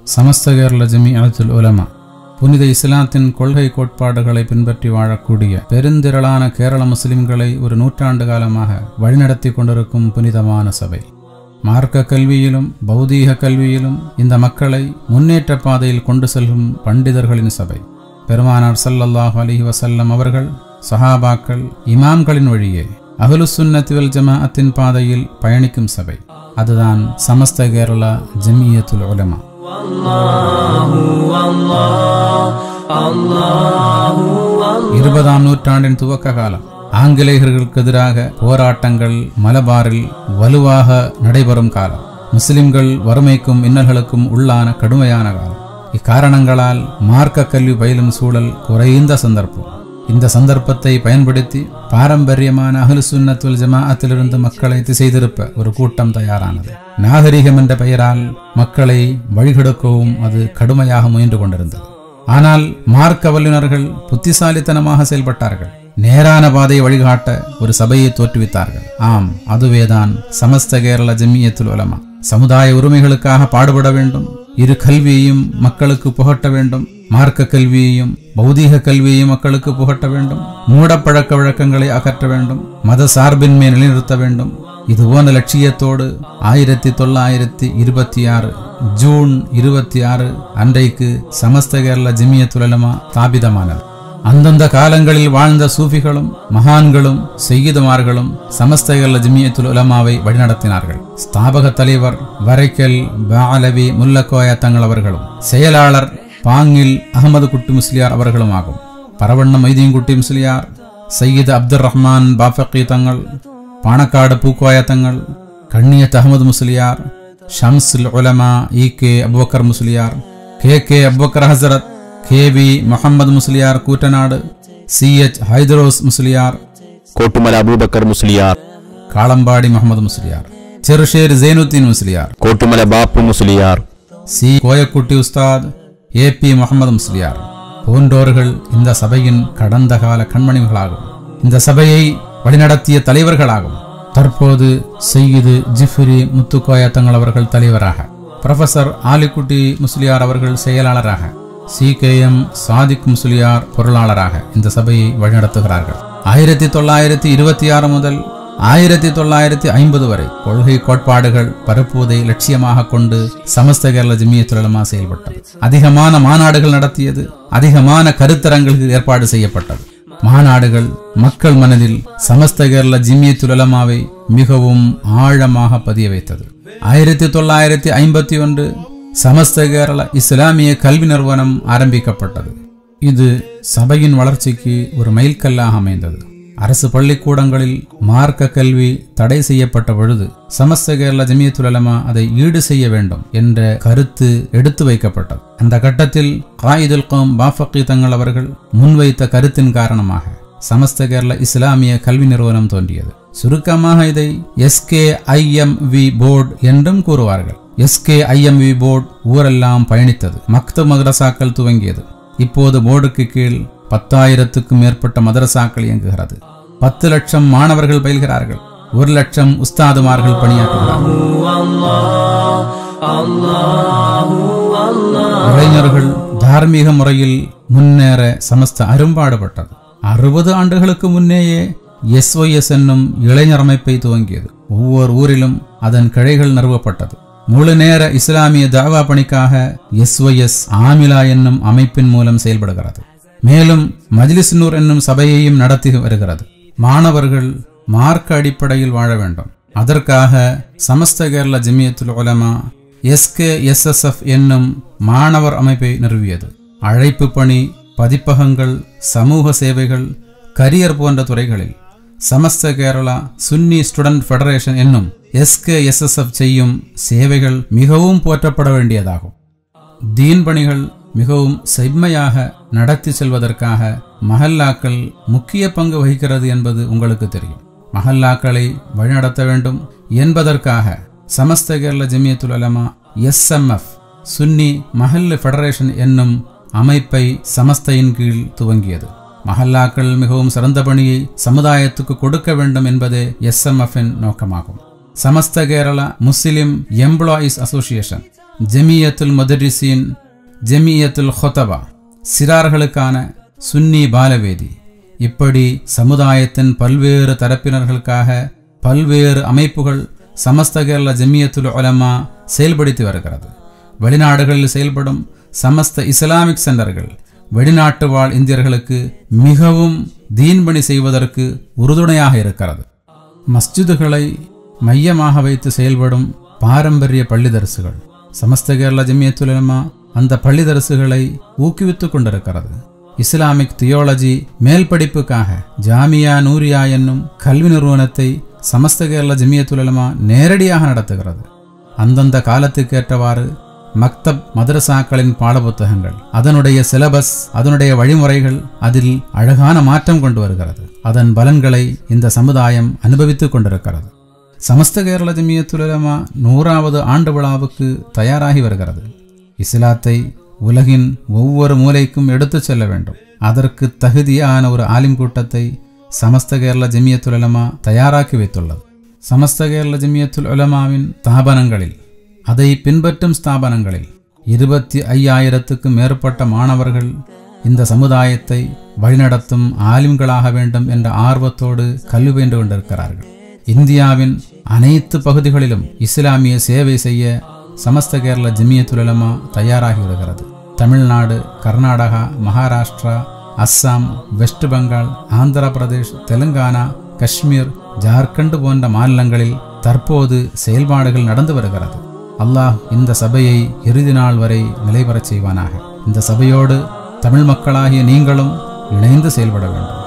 சமஸ்த கேரள ஜமிஅத்துல் உலமா புனித இஸ்லாத்தின் கொள்கை கோட்பாடுகளை பின்பற்றி வாழக்கூடிய பெருந்திரளான கேரள முஸ்லிம்களை ஒரு நூற்றாண்டு காலமாக வழிநடத்தி கொண்டிருக்கும் புனிதமான சபை மார்க்க கல்வியிலும் பௌதீக கல்வியிலும் இந்த மக்களை முன்னேற்ற பாதையில் கொண்டு செல்லும் பண்டிதர்களின் சபை பெருமானார் ஸல்லல்லாஹு அலைஹி வஸல்லம் அவர்கள் சஹாபாக்கள் இமாம்களின் வழியே அஹ்லுசுன்னத் வல் ஜமாஅத்தின் பாதையில் பயணிக்கும் சபை அதுதான் சமஸ்த கேரளா ஜமியத்துல் உலமா இருபதாம் நூற்றாண்டின் துவக்க காலம் ஆங்கிலேயர்களுக்கு எதிராக போராட்டங்கள் மலபாரில் வலுவாக நடைபெறும் காலம் முஸ்லிம்கள் வறுமைக்கும் இன்னல்களுக்கும் உள்ளான கடுமையான காலம் இக்காரணங்களால் மார்க்க கல்வி பயிலும் சூழல் குறைந்த சந்தர்ப்பம் இந்த சந்தர்ப்பத்தை பயன்படுத்தி பாரம்பரியமான அஹ்லு சுன்னத்துல் ஜமாஅத்திலிருந்து மக்களை திசை திருப்ப ஒரு கூட்டம் தயாரானது நாகரிகம் என்ற பெயரால் மக்களை வழிகெடுக்கவும் அது கடுமையாக முயன்று கொண்டிருந்தது ஆனால் மார்க்க வல்லுநர்கள் புத்திசாலித்தனமாக செயல்பட்டார்கள் நேரான பாதையை வழிகாட்ட ஒரு சபையை தோற்றுவித்தார்கள் ஆம் அதுவேதான் சமஸ்த கேரள ஜமியத்துல் உலமா சமுதாய உரிமைகளுக்காக பாடுபட வேண்டும் இரு கல்வியையும் மக்களுக்கு புகட்ட வேண்டும் மார்க்க கல்வியையும் பௌதீக கல்வியையும் மக்களுக்கு புகட்ட வேண்டும் மூடப்பழக்க வழக்கங்களை அகற்ற வேண்டும் மத சார்பின்மை நிலைநிறுத்த வேண்டும் இது போன்ற லட்சியத்தோடு ஆயிரத்தி தொள்ளாயிரத்தி இருபத்தி ஆறு ஜூன் இருபத்தி ஆறு அன்றைக்கு சமஸ்த கேரள ஜிமியத்துலமா ஸ்தாபிதமானது அந்தந்த காலங்களில் வாழ்ந்த சூஃபிகளும் மகான்களும் செய்யுதுமார்களும் சமஸ்த கேரள ஜிமியத்துல் உலமாவை வழிநடத்தினார்கள் ஸ்தாபக தலைவர் வரைக்கல் பாலவி முல்லக்கோயா தங்கள் அவர்களும் செயலாளர் பாங்கில் அகமது குட்டி முஸ்லியார் அவர்களும் ஆகும் பரவண்ணம் மைதீன்குட்டி முஸ்லியார் சையீத் அப்துல் ரஹ்மான் பாஃபக்கி தங்கள் Panakkad Pookoya Thangal Kanniyath Ahmed Musliyar Shamsul Ulama E K Abubakar Musliyar K K Abubakar Hazrat K V Muhammad Musliyar Koottanad C H Haidros Musliyar Kottumala Abubakar Musliyar Kalambadi Muhammad Musliyar Cherussery Zainuddin Musliyar Kottumala Bappu Musliyar C Koyakutty Ustad A P Muhammad Musliyar போன்றோர்கள் இந்த சபையின் கடந்த கால கண்மணிகளாகும் இந்த சபையை வழிநடத்திய தலைவர்களாகும் தற்போது செய்யுது ஜிஃப்ரி முத்துக்கோயா தங்கள் அவர்கள் தலைவராக ப்ரொஃபசர் ஆலிக்குட்டி முஸ்லியார் அவர்கள் செயலாளராக C K M Sadiq Musliyar பொருளாளராக இந்த சபையை வழிநடத்துகிறார்கள் ஆயிரத்தி தொள்ளாயிரத்தி இருபத்தி ஆறு முதல் ஆயிரத்தி தொள்ளாயிரத்தி ஐம்பது வரை கொள்கை கோட்பாடுகள் பரப்புவதை லட்சியமாக கொண்டு சமஸ்த கேரள ஜமியத்துலமா செயல்பட்டது அதிகமான மாநாடுகள் நடத்தியது அதிகமான கருத்தரங்களுக்கு ஏற்பாடு செய்யப்பட்டது மாநாடுகள் மக்கள் மனதில் சமஸ்த கேரள ஜிமியத்துலமாவை மிகவும் ஆழமாக பதிய வைத்தது ஆயிரத்தி தொள்ளாயிரத்தி ஐம்பத்தி ஒன்று சமஸ்த கேரள இஸ்லாமிய கல்வி நிறுவனம் ஆரம்பிக்கப்பட்டது இது சபையின் வளர்ச்சிக்கு ஒரு மைல்கல்லாக அமைந்தது அரசு பள்ளிக்கூடங்களில் மார்க்க கல்வி தடை செய்யப்பட்ட பொழுது சமஸ்த கேரள ஜமியத்துலமா அதை ஈடு செய்ய வேண்டும் என்ற கருத்து எடுத்து வைக்கப்பட்டது அந்த கட்டத்தில் காயிதுல் கம் பாஃபக்கி தங்கள் அவர்கள் முன்வைத்த கருத்தின் காரணமாக சமஸ்த கேரள இஸ்லாமிய கல்வி நிறுவனம் தோன்றியது சுருக்கமாக இதை எஸ்கே ஐஎம்வி போர்டு என்றும் கூறுவார்கள் எஸ்கே ஐஎம்வி போர்டு ஊரெல்லாம் பயணித்தது மக்த மதரசாக்கள் துவங்கியது இப்போது போர்டுக்கு கீழ் பத்தாயிரத்துக்கும் மேற்பட்ட மதரசாக்கள் இயங்குகிறது பத்து லட்சம் மாணவர்கள் பயில்கிறார்கள் ஒரு லட்சம் உஸ்தாதுமார்கள் பணியாற்றுகிறார்கள் இளைஞர்கள் தார்மீக முறையில் முன்னேற சமஸ்த அரும்பாடுபட்டது அறுபது ஆண்டுகளுக்கு முன்னேயே எஸ்ஒஎஸ் என்னும் இளைஞர் அமைப்பை துவங்கியது ஒவ்வொரு ஊரிலும் அதன் கிளைகள் நிறுவப்பட்டது முழு நேர இஸ்லாமிய தாவா பணிக்காக எஸ்ஒஎஸ் ஆமிலா என்னும் அமைப்பின் மூலம் செயல்படுகிறது மேலும் மஜ்லிஸ் நூர் என்னும் சபையையும் நடத்தி வருகிறது மாணவர்கள் மார்க்க அடிப்படையில் வாழ வேண்டும் அதற்காக சமஸ்த கேரள ஜமியத்துல் உலமா எஸ்கே எஸ்எஸ்எஃப் என்னும் மாணவர் அமைப்பை நிறுவியது அழைப்பு பணி பதிப்பகங்கள் சமூக சேவைகள் கரியர் போன்ற துறைகளில் சமஸ்த கேரளா சுன்னி ஸ்டூடெண்ட் ஃபெடரேஷன் என்னும் எஸ்கே எஸ்எஸ்எஃப் செய்யும் சேவைகள் மிகவும் போற்றப்பட வேண்டியதாகும் தீன் பணிகள் மிகவும் செம்மையாக நடத்தி செல்வதற்காக மஹல்லாக்கள் முக்கிய பங்கு வகிக்கிறது என்பது உங்களுக்கு தெரியும் மஹல்லாக்களை வழிநடத்த வேண்டும் என்பதற்காக சமஸ்த கேரள ஜமியத்துல் அலமா எஸ்எம்எஃப் சுன்னி மஹல்ல ஃபெடரேஷன் என்னும் அமைப்பை சமஸ்தையின் கீழ் துவங்கியது மஹல்லாக்கள் மிகவும் சிறந்த பணியை சமுதாயத்துக்கு கொடுக்க வேண்டும் என்பதே எஸ்எம்எஃப் இன் நோக்கமாகும் Samastha Kerala Muslim employees association Jamiyyathul Mudarriseen Jamiyyathul Khutaba சிறார்களுக்கான சுன்னி பாலவேதி இப்படி சமுதாயத்தின் பல்வேறு தரப்பினர்களுக்காக பல்வேறு அமைப்புகள் சமஸ்த கேரள ஜமியத்துல் உலமா செயல்படுத்தி வருகிறது வெளிநாடுகளில் செயல்படும் சமஸ்த இஸ்லாமிக் சென்டர்கள் வெளிநாட்டு வாழ் இந்தியர்களுக்கு மிகவும் தீன்பணி செய்வதற்கு உறுதுணையாக இருக்கிறது மஸ்ஜிதுகளை மையமாக வைத்து செயல்படும் பாரம்பரிய பள்ளிதரசுகள் சமஸ்த கேரள ஜமியத்துலமா அந்த பள்ளிதரசுகளை ஊக்குவித்துக் கொண்டிருக்கிறது இஸ்லாமிக் தியோலஜி மேல் படிப்புக்காக ஜாமியா நூரியா என்னும் கல்வி நிறுவனத்தை சமஸ்த கேரள ஜமியத்துலமா நேரடியாக நடத்துகிறது அந்தந்த காலத்துக்கேற்றவாறு மக்தப் மதரசாக்களின் பாடப்புத்தகங்கள் அதனுடைய சிலபஸ் அதனுடைய வழிமுறைகள் அதில் அழகான மாற்றம் கொண்டு வருகிறது அதன் பலன்களை இந்த சமுதாயம் அனுபவித்துக் கொண்டிருக்கிறது சமஸ்த கேரள ஜமியத்துலமா நூறாவது ஆண்டு விழாவுக்கு தயாராகி வருகிறது இஸ்லாத்தை உலகின் ஒவ்வொரு மூலைக்கும் எடுத்துச் செல்ல வேண்டும் அதற்கு தகுதியான ஒரு ஆலிம் கூட்டத்தை சமஸ்த கேரள ஜமியத்துல் உலமா தயாராக்கி வைத்துள்ளது சமஸ்த கேரள ஜமியத்துல் உலமாவின் ஸ்தாபனங்களில் அதை பின்பற்றும் ஸ்தாபனங்களில் இருபத்தி ஐயாயிரத்துக்கும் மேற்பட்ட மாணவர்கள் இந்த சமுதாயத்தை வழிநடத்தும் ஆலிம்களாக வேண்டும் என்ற ஆர்வத்தோடு கல்வி பயின்று கொண்டிருக்கிறார்கள் இந்தியாவின் அனைத்து பகுதிகளிலும் இஸ்லாமிய சேவை செய்ய சமஸ்த கேரள ஜமியத்துலமா தயாராகி வருகிறது தமிழ்நாடு கர்நாடகா மகாராஷ்டிரா அஸ்ஸாம் வெஸ்ட் பெங்கால் ஆந்திர பிரதேஷ் தெலுங்கானா காஷ்மீர் ஜார்க்கண்ட் போன்ற மாநிலங்களில் தற்போது செயல்பாடுகள் நடந்து வருகிறது அல்லாஹ் இந்த சபையை இறுதி நாள் வரை நிலைபெறச் செய்வானாக இந்த சபையோடு தமிழ் மக்களாகிய நீங்களும் இணைந்து செயல்பட வேண்டும்